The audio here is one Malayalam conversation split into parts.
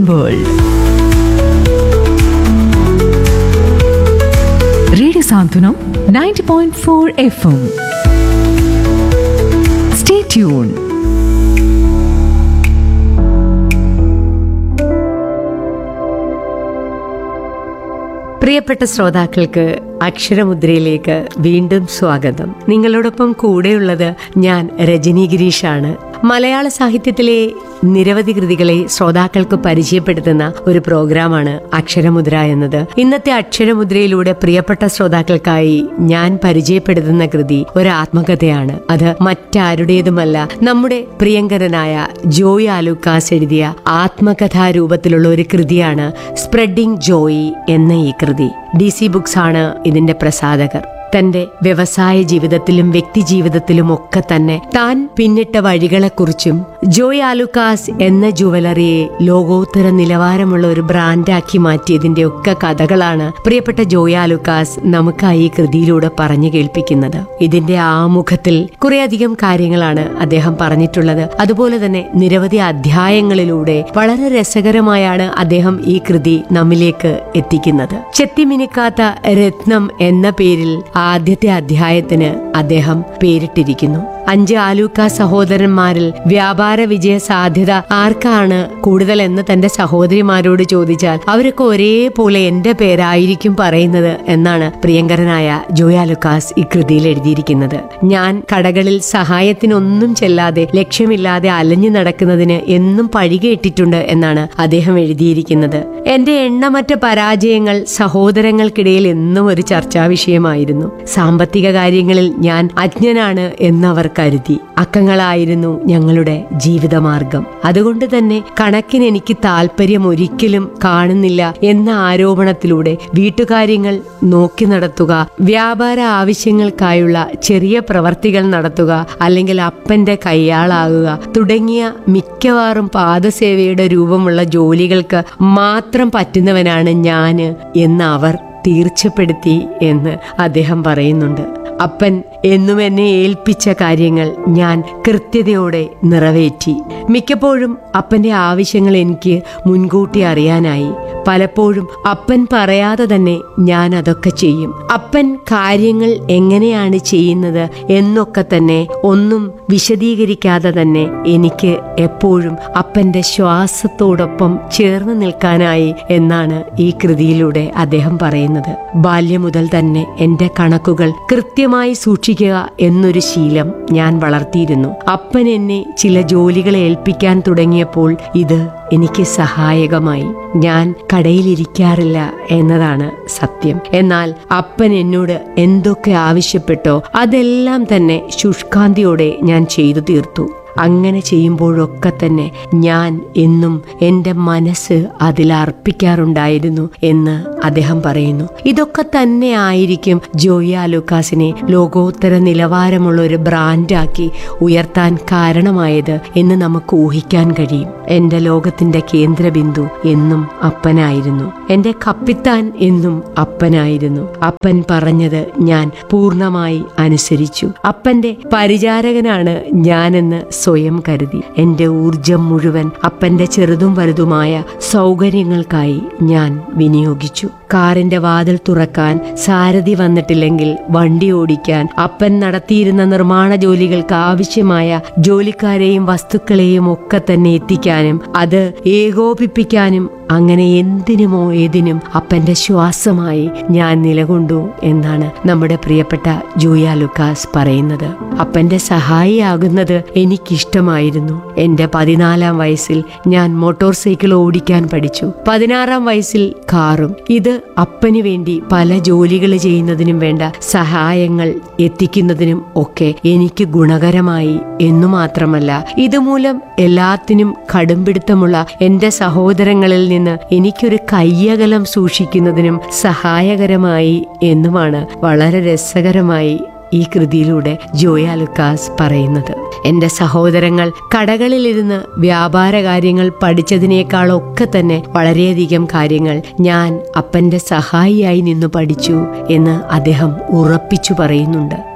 modern world. Radio Santunam 90.4 FM. Stay tuned. പ്രിയപ്പെട്ട ശ്രോതാക്കൾക്ക് അക്ഷരമുദ്രയിലേക്ക് വീണ്ടും സ്വാഗതം നിങ്ങളോടൊപ്പം കൂടെയുള്ളത് ഞാൻ രജനി ഗിരീഷാണ് മലയാള സാഹിത്യത്തിലെ നിരവധി കൃതികളെ ശ്രോതാക്കൾക്ക് പരിചയപ്പെടുത്തുന്ന ഒരു പ്രോഗ്രാമാണ് അക്ഷരമുദ്ര എന്നത് ഇന്നത്തെ അക്ഷരമുദ്രയിലൂടെ പ്രിയപ്പെട്ട ശ്രോതാക്കൾക്കായി ഞാൻ പരിചയപ്പെടുത്തുന്ന കൃതി ഒരു ആത്മകഥയാണ് അത് മറ്റാരുടേതുമല്ല നമ്മുടെ പ്രിയങ്കരനായ ജോയ് ആലുക്കാസ് എഴുതിയ ആത്മകഥാ രൂപത്തിലുള്ള ഒരു കൃതിയാണ് സ്പ്രെഡിംഗ് ജോയി എന്ന ഈ കൃതി ഡി സി ബുക്സ് ആണ് ഇതിന്റെ പ്രസാധകർ തന്റെ വ്യവസായ ജീവിതത്തിലും വ്യക്തി ജീവിതത്തിലും ഒക്കെ തന്നെ താൻ പിന്നിട്ട വഴികളെക്കുറിച്ചും ജോയ് ആലുക്കാസ് എന്ന ജുവലറിയെ ലോകോത്തര നിലവാരമുള്ള ഒരു ബ്രാൻഡാക്കി മാറ്റിയതിന്റെ ഒക്കെ കഥകളാണ് പ്രിയപ്പെട്ട ജോയ് ആലുക്കാസ് നമുക്കായി ഈ കൃതിയിലൂടെ പറഞ്ഞു കേൾപ്പിക്കുന്നത് ഇതിന്റെ ആമുഖത്തിൽ കുറേയധികം കാര്യങ്ങളാണ് അദ്ദേഹം പറഞ്ഞിട്ടുള്ളത് അതുപോലെ തന്നെ നിരവധി അധ്യായങ്ങളിലൂടെ വളരെ രസകരമായാണ് അദ്ദേഹം ഈ കൃതി നമ്മിലേക്ക് എത്തിക്കുന്നത് ചെത്തിമിനുക്കാത്ത രത്നം എന്ന പേരിൽ ആദ്യത്തെ അധ്യായത്തിന് അദ്ദേഹം പേരിട്ടിരിക്കുന്നു അഞ്ച് ആലൂക്ക സഹോദരന്മാരിൽ വ്യാപാര വിജയ സാധ്യത ആർക്കാണ് കൂടുതൽ എന്ന് തന്റെ സഹോദരിമാരോട് ചോദിച്ചാൽ അവരൊക്കെ ഒരേപോലെ എന്റെ പേരായിരിക്കും പറയുന്നത് എന്നാണ് പ്രിയങ്കരനായ ജോയ ലുക്കാസ് ഈ കൃതിയിൽ എഴുതിയിരിക്കുന്നത് ഞാൻ കടകളിൽ സഹായത്തിനൊന്നും ചെല്ലാതെ ലക്ഷ്യമില്ലാതെ അലഞ്ഞു നടക്കുന്നതിന് എന്നും പഴികേട്ടിട്ടുണ്ട് എന്നാണ് അദ്ദേഹം എഴുതിയിരിക്കുന്നത് എന്റെ എണ്ണമറ്റ പരാജയങ്ങൾ സഹോദരങ്ങൾക്കിടയിൽ എന്നും ഒരു ചർച്ചാ വിഷയമായിരുന്നു സാമ്പത്തിക കാര്യങ്ങളിൽ ഞാൻ അജ്ഞനാണ് എന്നവർ കരുതി അക്കങ്ങളായിരുന്നു ഞങ്ങളുടെ ജീവിതമാർഗം അതുകൊണ്ട് തന്നെ കണക്കിന് എനിക്ക് താല്പര്യം ഒരിക്കലും കാണുന്നില്ല എന്ന ആരോപണത്തിലൂടെ വീട്ടുകാര്യങ്ങൾ നോക്കി നടത്തുക വ്യാപാര ആവശ്യങ്ങൾക്കായുള്ള ചെറിയ പ്രവർത്തികൾ നടത്തുക അല്ലെങ്കിൽ അപ്പന്റെ കയ്യാളാകുക തുടങ്ങിയ മിക്കവാറും പാദസേവയുടെ രൂപമുള്ള ജോലികൾക്ക് മാത്രം പറ്റുന്നവനാണ് ഞാന് എന്ന് അവർ തീർച്ചപ്പെടുത്തി എന്ന് അദ്ദേഹം പറയുന്നുണ്ട് അപ്പൻ എന്നും എന്നെ ഏൽപ്പിച്ച കാര്യങ്ങൾ ഞാൻ കൃത്യതയോടെ നിറവേറ്റി മിക്കപ്പോഴും അപ്പന്റെ ആവശ്യങ്ങൾ എനിക്ക് മുൻകൂട്ടി അറിയാനായി പലപ്പോഴും അപ്പൻ പറയാതെ തന്നെ ഞാൻ അതൊക്കെ ചെയ്യും അപ്പൻ കാര്യങ്ങൾ എങ്ങനെയാണ് ചെയ്യുന്നത് എന്നൊക്കെ തന്നെ ഒന്നും വിശദീകരിക്കാതെ തന്നെ എനിക്ക് എപ്പോഴും അപ്പന്റെ ശ്വാസത്തോടൊപ്പം ചേർന്ന് നിൽക്കാനായി എന്നാണ് ഈ കൃതിയിലൂടെ അദ്ദേഹം പറയുന്നത് ബാല്യം മുതൽ തന്നെ എന്റെ കണക്കുകൾ കൃത്യമായി സൂക്ഷിക്കുക എന്നൊരു ശീലം ഞാൻ വളർത്തിയിരുന്നു അപ്പൻ എന്നെ ചില ജോലികൾ ഏൽപ്പിക്കാൻ തുടങ്ങിയപ്പോൾ ഇത് എനിക്ക് സഹായകമായി ഞാൻ കടയിലിരിക്കാറില്ല എന്നതാണ് സത്യം എന്നാൽ അപ്പൻ എന്നോട് എന്തൊക്കെ ആവശ്യപ്പെട്ടോ അതെല്ലാം തന്നെ ശുഷ്കാന്തിയോടെ ഞാൻ ചെയ്തു തീർത്തു അങ്ങനെ ചെയ്യുമ്പോഴൊക്കെ തന്നെ ഞാൻ എന്നും എൻ്റെ മനസ്സ് അതിൽ അർപ്പിക്കാറുണ്ടായിരുന്നു എന്ന് അദ്ദേഹം പറയുന്നു ഇതൊക്കെ തന്നെ ആയിരിക്കും ജോയ ലൂക്കാസിനെ ലോകോത്തര നിലവാരമുള്ള ഒരു ബ്രാൻഡാക്കി ഉയർത്താൻ കാരണമായത് എന്ന് നമുക്ക് ഊഹിക്കാൻ കഴിയും എൻ്റെ ലോകത്തിന്റെ കേന്ദ്രബിന്ദു എന്നും അപ്പനായിരുന്നു എൻ്റെ കപ്പിത്താൻ എന്നും അപ്പനായിരുന്നു അപ്പൻ പറഞ്ഞത് ഞാൻ പൂർണ്ണമായി അനുസരിച്ചു അപ്പന്റെ പരിചാരകനാണ് ഞാനെന്ന് സ്വയം കരുതി എന്റെ ഊർജം മുഴുവൻ അപ്പന്റെ ചെറുതും വലുതുമായ സൗകര്യങ്ങൾക്കായി ഞാൻ വിനിയോഗിച്ചു കാറിന്റെ വാതിൽ തുറക്കാൻ സാരഥി വന്നിട്ടില്ലെങ്കിൽ വണ്ടി ഓടിക്കാൻ അപ്പൻ നടത്തിയിരുന്ന നിർമ്മാണ ജോലികൾക്ക് ആവശ്യമായ ജോലിക്കാരെയും വസ്തുക്കളെയും ഒക്കെ തന്നെ എത്തിക്കാനും അത് ഏകോപിപ്പിക്കാനും അങ്ങനെ എന്തിനുമോ ഏതിനും അപ്പന്റെ ശ്വാസമായി ഞാൻ നിലകൊണ്ടു എന്നാണ് നമ്മുടെ പ്രിയപ്പെട്ട ജൂയ ലുക്കാസ് പറയുന്നത് അപ്പന്റെ സഹായിയാകുന്നത് എനിക്കിഷ്ടമായിരുന്നു എന്റെ പതിനാലാം വയസ്സിൽ ഞാൻ മോട്ടോർ സൈക്കിൾ ഓടിക്കാൻ പഠിച്ചു പതിനാറാം വയസ്സിൽ കാറും ഇത് അപ്പന് വേണ്ടി പല ജോലികൾ ചെയ്യുന്നതിനും വേണ്ട സഹായങ്ങൾ എത്തിക്കുന്നതിനും ഒക്കെ എനിക്ക് ഗുണകരമായി എന്നു മാത്രമല്ല ഇതുമൂലം എല്ലാത്തിനും കടുംപിടുത്തമുള്ള എന്റെ സഹോദരങ്ങളിൽ നിന്ന് എനിക്കൊരു കയ്യകലം സൂക്ഷിക്കുന്നതിനും സഹായകരമായി എന്നുമാണ് വളരെ രസകരമായി ഈ കൃതിയിലൂടെ ജോയ ലുക്കാസ് പറയുന്നത് എന്റെ സഹോദരങ്ങൾ കടകളിലിരുന്ന് വ്യാപാര കാര്യങ്ങൾ പഠിച്ചതിനേക്കാളൊക്കെ തന്നെ വളരെയധികം കാര്യങ്ങൾ ഞാൻ അപ്പന്റെ സഹായിയായി നിന്നു പഠിച്ചു എന്ന് അദ്ദേഹം ഉറപ്പിച്ചു പറയുന്നുണ്ട്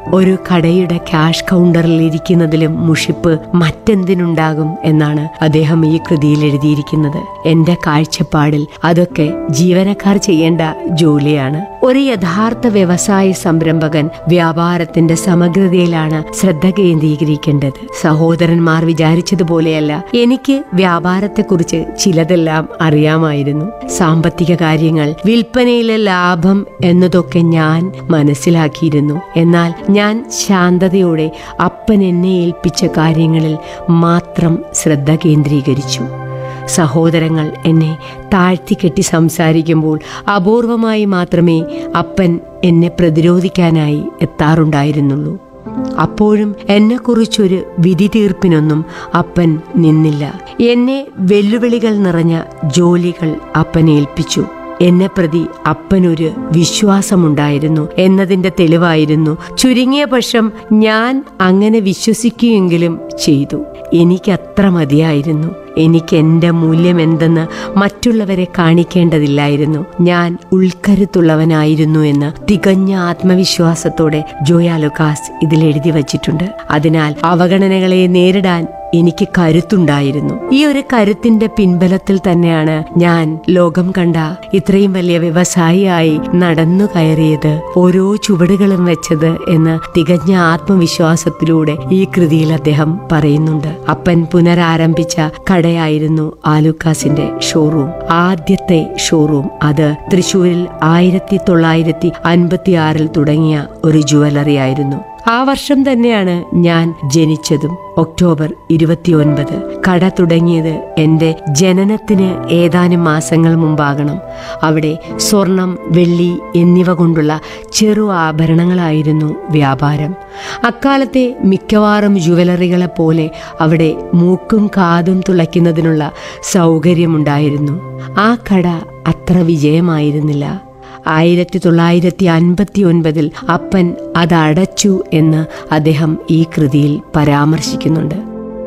ഒരു കടയുടെ ക്യാഷ് കൗണ്ടറിൽ ഇരിക്കുന്നതിലും മുഷിപ്പ് മറ്റെന്തിനുണ്ടാകും എന്നാണ് അദ്ദേഹം ഈ കൃതിയിൽ എഴുതിയിരിക്കുന്നത് എന്റെ കാഴ്ചപ്പാടിൽ അതൊക്കെ ജീവനക്കാർ ചെയ്യേണ്ട ജോലിയാണ് ഒരു യഥാർത്ഥ വ്യവസായ സംരംഭകൻ വ്യാപാരത്തിന്റെ സമഗ്രതയിലാണ് ശ്രദ്ധ കേന്ദ്രീകരിക്കേണ്ടത് സഹോദരന്മാർ വിചാരിച്ചതുപോലെയല്ല എനിക്ക് വ്യാപാരത്തെക്കുറിച്ച് ചിലതെല്ലാം അറിയാമായിരുന്നു സാമ്പത്തിക കാര്യങ്ങൾ വിൽപ്പനയിലെ ലാഭം എന്നതൊക്കെ ഞാൻ മനസ്സിലാക്കിയിരുന്നു എന്നാൽ ഞാൻ ശാന്തതയോടെ അപ്പൻ എന്നെ ഏൽപ്പിച്ച കാര്യങ്ങളിൽ മാത്രം ശ്രദ്ധ കേന്ദ്രീകരിച്ചു സഹോദരങ്ങൾ എന്നെ താഴ്ത്തിക്കെട്ടി സംസാരിക്കുമ്പോൾ അപൂർവമായി മാത്രമേ അപ്പൻ എന്നെ പ്രതിരോധിക്കാനായി എത്താറുണ്ടായിരുന്നുള്ളൂ അപ്പോഴും എന്നെക്കുറിച്ചൊരു വിധി തീർപ്പിനൊന്നും അപ്പൻ നിന്നില്ല എന്നെ വെല്ലുവിളികൾ നിറഞ്ഞ ജോലികൾ അപ്പൻ ഏൽപ്പിച്ചു എന്നെ പ്രതി അപ്പനൊരു വിശ്വാസമുണ്ടായിരുന്നു എന്നതിന്റെ തെളിവായിരുന്നു ചുരുങ്ങിയ പക്ഷം ഞാൻ അങ്ങനെ വിശ്വസിക്കുകയെങ്കിലും ചെയ്തു എനിക്കത്ര മതിയായിരുന്നു എനിക്ക് എൻ്റെ മൂല്യം എന്തെന്ന് മറ്റുള്ളവരെ കാണിക്കേണ്ടതില്ലായിരുന്നു ഞാൻ ഉൾക്കരുത്തുള്ളവനായിരുന്നു എന്ന് തികഞ്ഞ ആത്മവിശ്വാസത്തോടെ ജോയ ലുക്കാസ് ഇതിൽ എഴുതി വച്ചിട്ടുണ്ട് അതിനാൽ അവഗണനകളെ നേരിടാൻ എനിക്ക് കരുത്തുണ്ടായിരുന്നു ഈ ഒരു കരുത്തിന്റെ പിൻബലത്തിൽ തന്നെയാണ് ഞാൻ ലോകം കണ്ട ഇത്രയും വലിയ വ്യവസായിയായി നടന്നു കയറിയത് ഓരോ ചുവടുകളും വെച്ചത് എന്ന് തികഞ്ഞ ആത്മവിശ്വാസത്തിലൂടെ ഈ കൃതിയിൽ അദ്ദേഹം പറയുന്നുണ്ട് അപ്പൻ പുനരാരംഭിച്ച കടയായിരുന്നു ആലുക്കാസിന്റെ ഷോറൂം ആദ്യത്തെ ഷോറൂം അത് തൃശൂരിൽ ആയിരത്തി തൊള്ളായിരത്തി അൻപത്തി ആറിൽ തുടങ്ങിയ ഒരു ജുവലറി ആയിരുന്നു ആ വർഷം തന്നെയാണ് ഞാൻ ജനിച്ചതും ഒക്ടോബർ ഇരുപത്തിയൊൻപത് കട തുടങ്ങിയത് എൻ്റെ ജനനത്തിന് ഏതാനും മാസങ്ങൾ മുമ്പാകണം അവിടെ സ്വർണം വെള്ളി എന്നിവ കൊണ്ടുള്ള ചെറു ആഭരണങ്ങളായിരുന്നു വ്യാപാരം അക്കാലത്തെ മിക്കവാറും ജുവലറികളെ പോലെ അവിടെ മൂക്കും കാതും തുളയ്ക്കുന്നതിനുള്ള സൗകര്യമുണ്ടായിരുന്നു ആ കട അത്ര വിജയമായിരുന്നില്ല ആയിരത്തി തൊള്ളായിരത്തി അൻപത്തി ഒൻപതിൽ അപ്പൻ അത് അടച്ചു എന്ന് അദ്ദേഹം ഈ കൃതിയിൽ പരാമർശിക്കുന്നുണ്ട്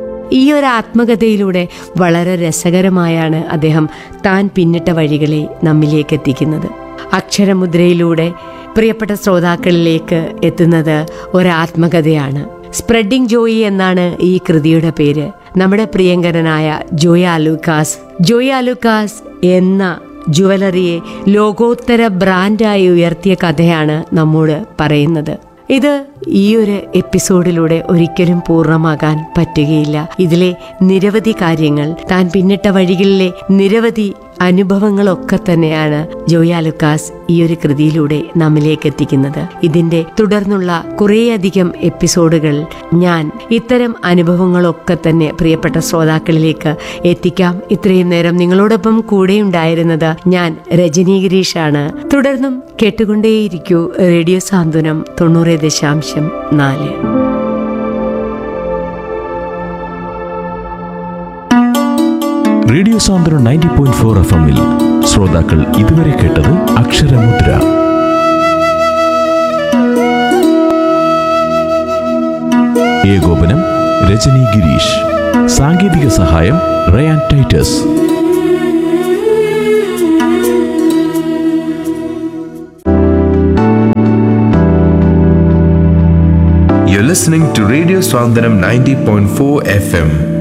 ഈ ഒരു ആത്മകഥയിലൂടെ വളരെ രസകരമായാണ് അദ്ദേഹം താൻ പിന്നിട്ട വഴികളെ നമ്മിലേക്ക് എത്തിക്കുന്നത് അക്ഷരമുദ്രയിലൂടെ പ്രിയപ്പെട്ട ശ്രോതാക്കളിലേക്ക് എത്തുന്നത് ഒരാത്മകഥയാണ് സ്പ്രെഡിംഗ് ജോയി എന്നാണ് ഈ കൃതിയുടെ പേര് നമ്മുടെ പ്രിയങ്കരനായ ജോയ അലൂക്കാസ് ജോയ അലൂക്കാസ് എന്ന ജുവലറിയെ ലോകോത്തര ബ്രാൻഡായി ഉയർത്തിയ കഥയാണ് നമ്മോട് പറയുന്നത് ഇത് ഈ ഒരു എപ്പിസോഡിലൂടെ ഒരിക്കലും പൂർണ്ണമാകാൻ പറ്റുകയില്ല ഇതിലെ നിരവധി കാര്യങ്ങൾ താൻ പിന്നിട്ട വഴികളിലെ നിരവധി അനുഭവങ്ങളൊക്കെ തന്നെയാണ് ജോയ ലുക്കാസ് ഈ ഒരു കൃതിയിലൂടെ നമ്മിലേക്ക് എത്തിക്കുന്നത് ഇതിന്റെ തുടർന്നുള്ള കുറേയധികം എപ്പിസോഡുകൾ ഞാൻ ഇത്തരം അനുഭവങ്ങളൊക്കെ തന്നെ പ്രിയപ്പെട്ട ശ്രോതാക്കളിലേക്ക് എത്തിക്കാം ഇത്രയും നേരം നിങ്ങളോടൊപ്പം കൂടെ ഉണ്ടായിരുന്നത് ഞാൻ രജനി ഗിരീഷാണ് തുടർന്നും കേട്ടുകൊണ്ടേയിരിക്കൂ റേഡിയോ സാന്ത്വനം തൊണ്ണൂറ് ദശാംശം നാല് radio Sandram ninety point four F എമ്മിൽ ശ്രോതാക്കൾ ഇതുവരെ കേട്ടത് അക്ഷരമുദ്ര ഏകോപനം രജനി ഗിരീഷ് സാങ്കേതിക സഹായം Rayan Titus You're listening to Radio Swandaram 90.4 FM.